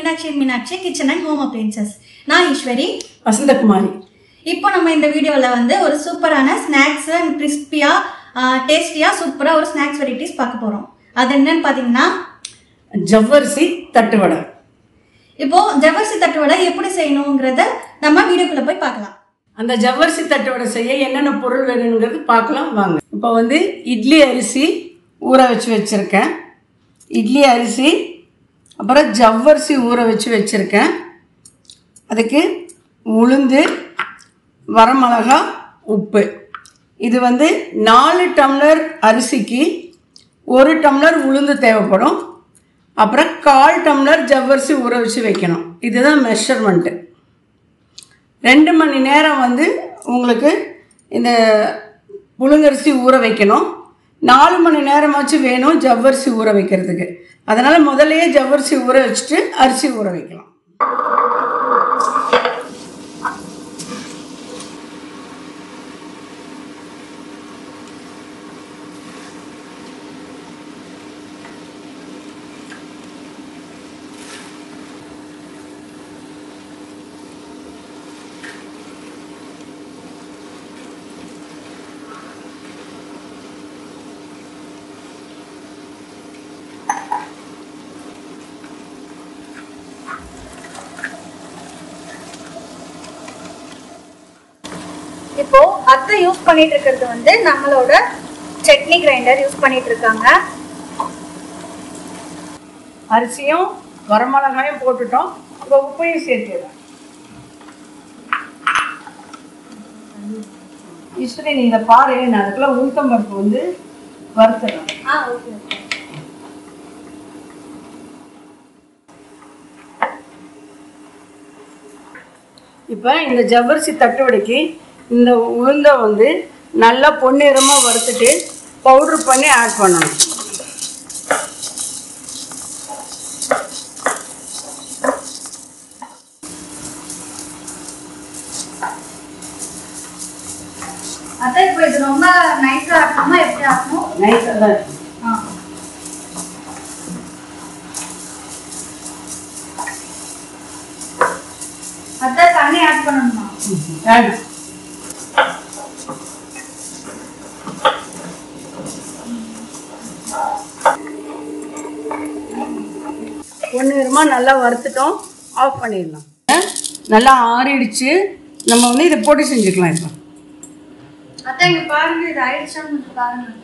Meenakshi Meenakshi kitchen and home appliances நான் ஈஸ்வரி வசந்தகுமாரி இப்போ நம்ம இந்த வீடியோவில் வந்து ஒரு சூப்பரான ஸ்நாக்ஸ் அண்ட் கிறிஸ்பியாக டேஸ்டியாக சூப்பராக ஒரு ஸ்நாக்ஸ் வெரைட்டிஸ் பார்க்க போகிறோம் அது என்னன்னு பார்த்தீங்கன்னா ஜவ்வரிசி தட்டுவடை இப்போ ஜவ்வரிசி தட்டுவடை எப்படி செய்யணுங்கிறத நம்ம வீடியோக்குள்ளே போய் பார்க்கலாம் அந்த ஜவ்வரிசி தட்டுவடை செய்ய என்னென்ன பொருள் வேணுங்கிறது பார்க்கலாம் வாங்க இப்போ வந்து இட்லி அரிசி ஊற வச்சு வச்சுருக்கேன் இட்லி அரிசி அப்புறம் ஜவ்வரிசி ஊற வச்சு வச்சுருக்கேன் அதுக்கு உளுந்து வரமிளகா உப்பு இது வந்து நாலு டம்ளர் அரிசிக்கு ஒரு டம்ளர் உளுந்து தேவைப்படும் அப்புறம் கால் டம்ளர் ஜவ்வரிசி ஊற வச்சு வைக்கணும் இதுதான் மெஷர்மெண்ட்டு ரெண்டு மணி நேரம் வந்து உங்களுக்கு இந்த புழுங்கரிசி ஊற வைக்கணும் நாலு மணி நேரமாச்சும் வேணும் ஜவ்வரிசி ஊற வைக்கிறதுக்கு அதனால் முதல்லயே ஜவ்வரிசி ஊற வச்சுட்டு அரிசி ஊற வைக்கலாம் இப்போ அத்தை யூஸ் பண்ணிட்டு இருக்கிறது வந்து நம்மளோட சட்னி கிரைண்டர் யூஸ் பண்ணிட்டு இருக்காங்க அரிசியும் வரமிளகாயும் போட்டுட்டோம் இப்போ உப்பையும் சேர்த்துடுறேன் ஈஸ்வரி நீ இதை பாரு நான் அதுக்குள்ள உளுத்தம் பருப்பு வந்து வறுத்துறேன் ஆ ஓகே ஓகே இப்போ இந்த ஜவ்வரிசி தட்டுவடைக்கு இந்த உளுந்தை வந்து நல்லா பொன்னிறமாக வறுத்துட்டு பவுட்ரு பண்ணி ஆட் பண்ணணும் அத்தை இப்போ இது ரொம்ப நைஸா ஆட்டணுமா எப்படி ஆட்டணும் நைஸாக தான் இருக்கு. ஆ அத்தை தண்ணி ஆட் பண்ணணுமா வேணும் பொன்னிறமாக நல்லா வறுத்துட்டோம் ஆஃப் பண்ணிடலாம் நல்லா ஆறிடுச்சு நம்ம வந்து இதை போட்டு செஞ்சுக்கலாம் இப்போ அத்தை இங்க பாருங்க இது ஆயிடுச்சான்னு கொஞ்சம் பாருங்க அத்தை.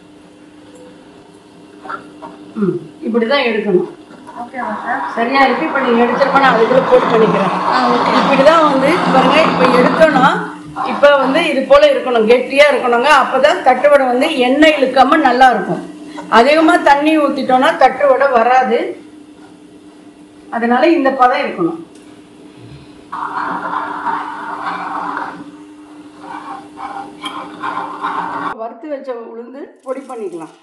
ம் இப்படி தான் எடுக்கணும் ஓகேவா அத்தை சரியா இருக்கு இப்போ நீங்கள் எடுத்துருப்பா நான் அதுக்குள்ளே போட்டு பண்ணிக்கிறேன் ஆ ஓகே இப்படி தான் வந்து பாருங்க இப்போ எடுத்தோன்னா இப்போ வந்து இது போல் இருக்கணும் கெட்டியாக இருக்கணுங்க அப்போ தான் தட்டுவடை வந்து எண்ணெய் இழுக்காம நல்லா இருக்கும் அதிகமாக தண்ணி ஊற்றிட்டோன்னா தட்டுவடை வராது அதனால இந்த பதம் இருக்கணும் வறுத்து வச்ச உளுந்து பொடி பண்ணிக்கலாம்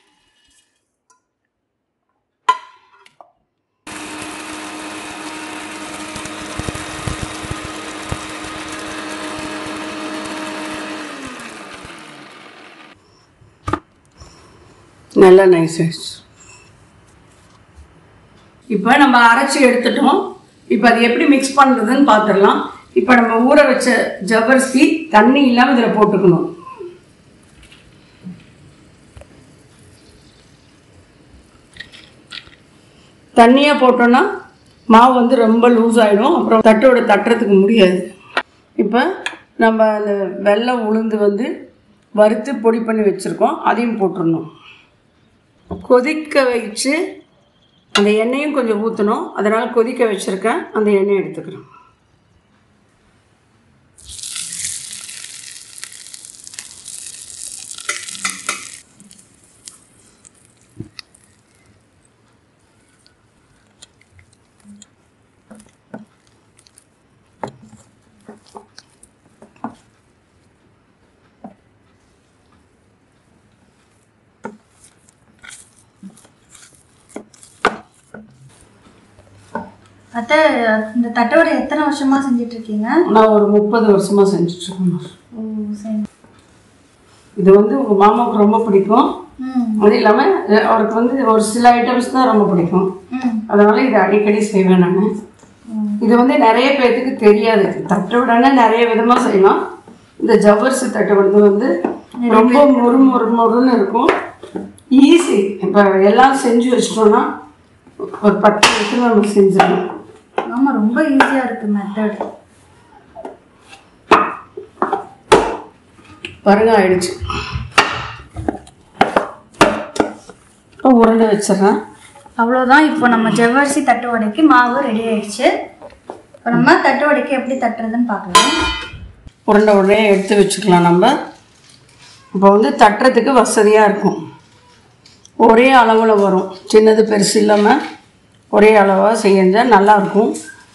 நல்லா நைஸ் ஆயிடுச்சு இப்போ நம்ம அரைச்சி எடுத்துட்டோம் இப்போ அது எப்படி மிக்ஸ் பண்ணுறதுன்னு பார்த்துடலாம் இப்போ நம்ம ஊற வச்ச ஜவ்வரிசி தண்ணி இல்லாமல் இதில் போட்டுக்கணும் தண்ணியாக போட்டோன்னா மாவு வந்து ரொம்ப லூஸ் ஆகிடும் அப்புறம் தட்டோட தட்டுறதுக்கு முடியாது இப்போ நம்ம அந்த வெள்ளை உளுந்து வந்து வறுத்து பொடி பண்ணி வச்சுருக்கோம் அதையும் போட்டுடணும் கொதிக்க வச்சு அந்த எண்ணெயும் கொஞ்சம் ஊற்றணும் அதனால் கொதிக்க வச்சுருக்கேன் அந்த எண்ணெய் எடுத்துக்கிறேன் அத்தை இந்த தட்டவடை எத்தனை வருஷமா செஞ்சுட்டு இருக்கீங்க நான் ஒரு முப்பது வருஷமாக செஞ்சுட்ருக்கேன் ஓ சரி இது வந்து உங்கள் மாமாவுக்கு ரொம்ப பிடிக்கும் ம் அது இல்லாமல் அவருக்கு வந்து ஒரு சில ஐட்டம்ஸ் தான் ரொம்ப பிடிக்கும் ம் அதனால இதை அடிக்கடி செய்வேன் நான் இது வந்து நிறைய பேர்த்துக்கு தெரியாது தட்டு விடனா நிறைய விதமாக செய்யலாம் இந்த ஜவ்வரிசி தட்டு விடுறது வந்து ரொம்ப மொறு மொறு மொறுன்னு இருக்கும் ஈஸி இப்போ எல்லாம் செஞ்சு வச்சிட்டோம்னா ஒரு பத்து நிமிஷத்துல நம்ம செஞ்சிடலாம் ஆமா ரொம்ப ஈஸியா இருக்கு மெத்தட் பாருங்க ஆயிடுச்சு இப்போ உருண்டை வச்சிடுறேன் அவ்வளோதான் இப்போ நம்ம ஜவ்வரிசி தட்டு வடைக்கு மாவு ரெடி ஆயிடுச்சு இப்போ நம்ம தட்டு வடைக்கு எப்படி தட்டுறதுன்னு பார்க்கலாம் உருண்டை உருண்டையை எடுத்து வச்சுக்கலாம் நம்ம இப்போ வந்து தட்டுறதுக்கு வசதியாக இருக்கும் ஒரே அளவில் வரும் சின்னது பெருசு இல்லாமல் ஒரே அளவாக செஞ்சால் நல்லாயிருக்கும்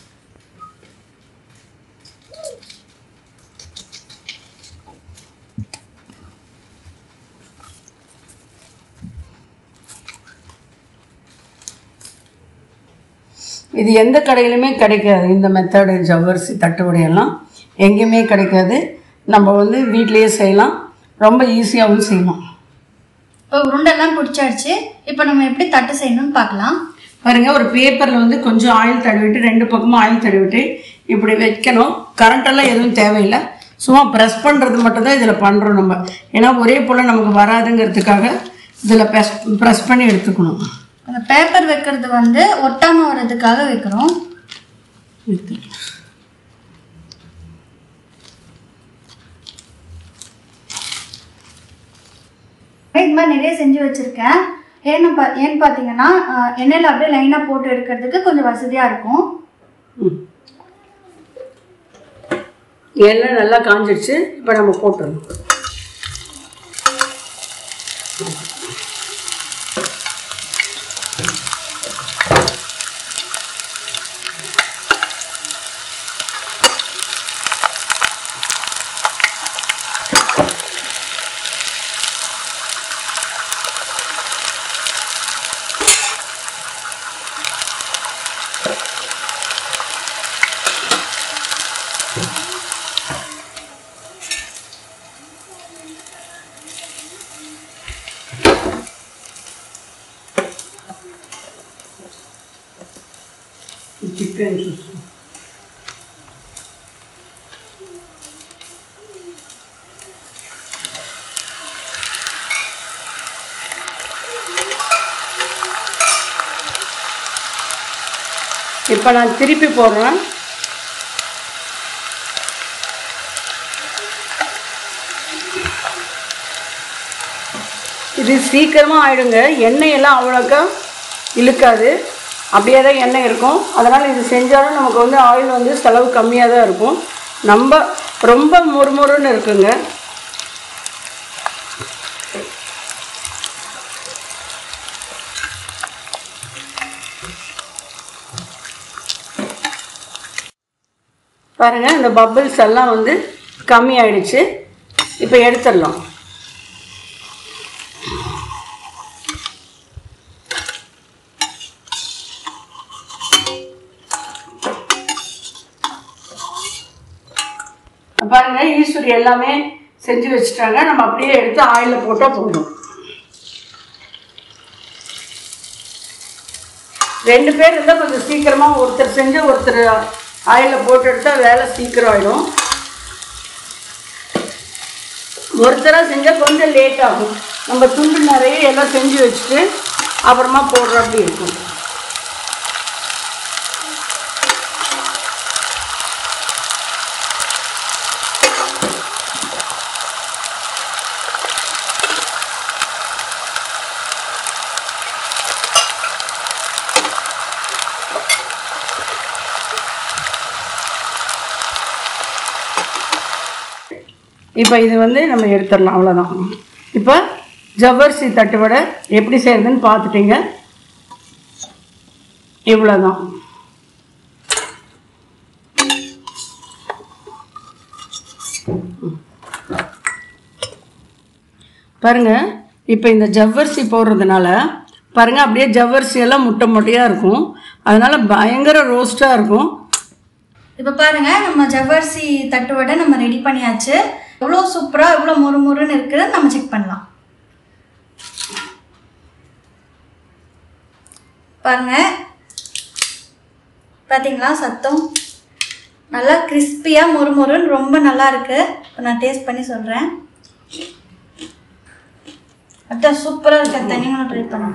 இது எந்த கடையிலுமே கிடைக்காது இந்த மெத்தடு ஜவ்வரிசி தட்டுவடையெல்லாம் எங்கேயுமே கிடைக்காது நம்ம வந்து வீட்டிலேயே செய்யலாம் ரொம்ப ஈஸியாகவும் செய்யலாம் இப்போ உருண்டெல்லாம் பிடிச்சாச்சு இப்போ நம்ம எப்படி தட்டு செய்யணும்னு பார்க்கலாம் பாருங்க ஒரு பேப்பரில் வந்து கொஞ்சம் ஆயில் தடவிட்டு ரெண்டு பக்கமும் ஆயில் தடவிட்டு இப்படி வைக்கணும் கரண்டெல்லாம் எதுவும் தேவையில்லை சும்மா ப்ரெஸ் பண்ணுறது மட்டும் தான் இதில் பண்ணுறோம் நம்ம ஏன்னா ஒரே போல் நமக்கு வராதுங்கிறதுக்காக இதில் ப்ரெஸ் ப்ரெஸ் பண்ணி எடுத்துக்கணும் அந்த பேப்பர் வைக்கிறது வந்து ஒட்டாம வர்றதுக்காக வைக்கிறோம் இது மாதிரி நிறைய செஞ்சு வச்சிருக்கேன் ஏன்னு பா ஏன்னு பார்த்தீங்கன்னா ஆஹ், எண்ணெயில் அப்படியே லைனாக போட்டு எடுக்கிறதுக்கு கொஞ்சம் வசதியாக இருக்கும் ம். எண்ணெய் நல்லா காஞ்சிடுச்சு இப்போ நம்ம போட்டுடணும் சிக்கன் இப்போ நான் திருப்பி போடுறேன் இது சீக்கிரமாக ஆயிடுங்க எண்ணெய் எல்லாம் அவ்வளோக்கா இழுக்காது அப்படியே தான் எண்ணெய் இருக்கும் அதனால் இது செஞ்சாலும் நமக்கு வந்து ஆயில் வந்து செலவு கம்மியாக தான் இருக்கும் நம்ம ரொம்ப முறுமுறுன்னு இருக்குங்க பாருங்க இந்த பபிள்ஸ் எல்லாம் வந்து கம்மி ஆயிடுச்சு இப்போ எடுத்துடலாம் பாருங்க ஈஸ்வரி எல்லாமே செஞ்சு வச்சுட்டாங்க நம்ம அப்படியே எடுத்து ஆயிலில் போட்டால் போதும் ரெண்டு பேர் இருந்தால் கொஞ்சம் சீக்கிரமாக ஒருத்தர் செஞ்சு ஒருத்தர் ஆயிலில் போட்டு எடுத்தால் வேலை சீக்கிரம் ஆயிடும் ஒருத்தராக செஞ்சால் கொஞ்சம் லேட் ஆகும் நம்ம துண்டு நிறைய எல்லாம் செஞ்சு வச்சுட்டு அப்புறமா போடுற அப்படி இருக்கும் இப்போ இது வந்து நம்ம எடுத்துடலாம் அவ்வளோதான் இப்போ ஜவ்வரிசி தட்டுவடை எப்படி செய்யறதுன்னு பார்த்துட்டீங்க இவ்வளோதான் பாருங்க இப்போ இந்த ஜவ்வரிசி போடுறதுனால பாருங்க அப்படியே ஜவ்வரிசி எல்லாம் முட்டை முட்டையாக இருக்கும் அதனால பயங்கர ரோஸ்ட்டாக இருக்கும் இப்போ பாருங்க நம்ம ஜவ்வரிசி தட்டு வடை நம்ம ரெடி பண்ணியாச்சு எவ்வளோ சூப்பராக எவ்வளோ முறுமுறுன்னு இருக்குதுன்னு நம்ம செக் பண்ணலாம் பாருங்க பார்த்தீங்களா சத்தம் நல்லா கிறிஸ்பியாக மொறுமொறுன்னு ரொம்ப நல்லா இருக்கு இப்போ நான் டேஸ்ட் பண்ணி சொல்கிறேன் அதான் சூப்பராக இருக்கு தனியாக ட்ரை பண்ணுங்க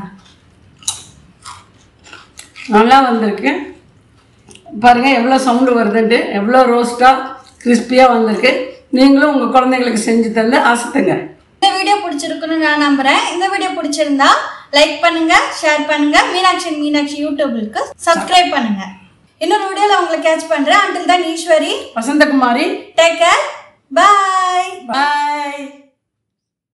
நல்லா வந்திருக்கு பாருங்க எவ்வளோ சவுண்டு வருதுன்ட்டு எவ்வளோ ரோஸ்ட்டாக கிறிஸ்பியாக வந்திருக்கு நீங்களும் உங்கள் குழந்தைங்களுக்கு செஞ்சு தந்து ஆசைத்துங்க இந்த வீடியோ பிடிச்சிருக்குன்னு நான் நம்புறேன் இந்த வீடியோ பிடிச்சிருந்தா லைக் பண்ணுங்க ஷேர் பண்ணுங்க மீனாட்சி மீனாட்சி யூடியூபுக்கு சப்ஸ்கிரைப் பண்ணுங்க இன்னொரு வீடியோல உங்களை கேட்ச் பண்றேன் அண்டில் தான் Eswari Vasanthakumari take care bye பாய்